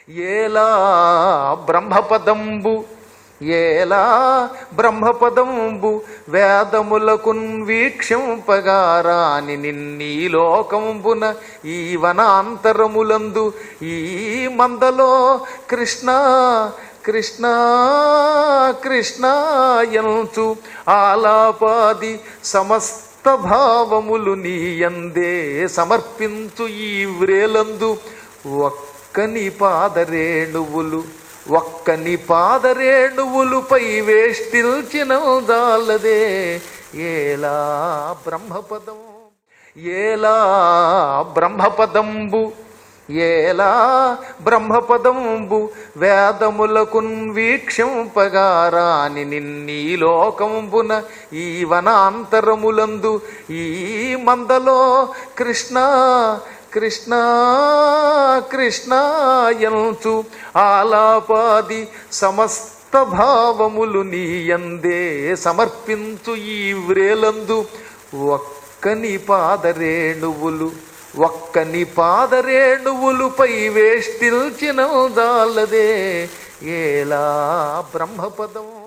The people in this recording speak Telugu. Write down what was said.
ఏలా బ్రహ్మపదంబు ఏలా బ్రహ్మపదంబు వేదములకున్ వీక్షంపగారాని నిన్నీ లోకంబున ఈ వనాంతరములందు ఈ మందలో కృష్ణ కృష్ణ కృష్ణాయంతు ఆలాపాది సమస్త భావములు నీయందే సమర్పించు ఈ వ్రేలందు ఒక్కని పాదరేణువులు ఒక్కని పాదరేణువులుపై వేష్టిల్చిన దాలదే ఏలా బ్రహ్మపదం ఏలా బ్రహ్మపదంబు ఏలా బ్రహ్మపదంబు వేదములకున్ వీక్షంపగారాని నిన్నీ లోకంబున ఈ వనాంతరములందు ఈ మందలో కృష్ణ కృష్ణ కృష్ణాయంతు ఆలాపాది సమస్త భావములు నీయందే సమర్పించు ఈ వ్రేలందు ఒక్కని పాదరేణువులు ఒక్కని పాదరేణువులుపై వేష్టిల్చిన దాలదే ఏలా బ్రహ్మపదం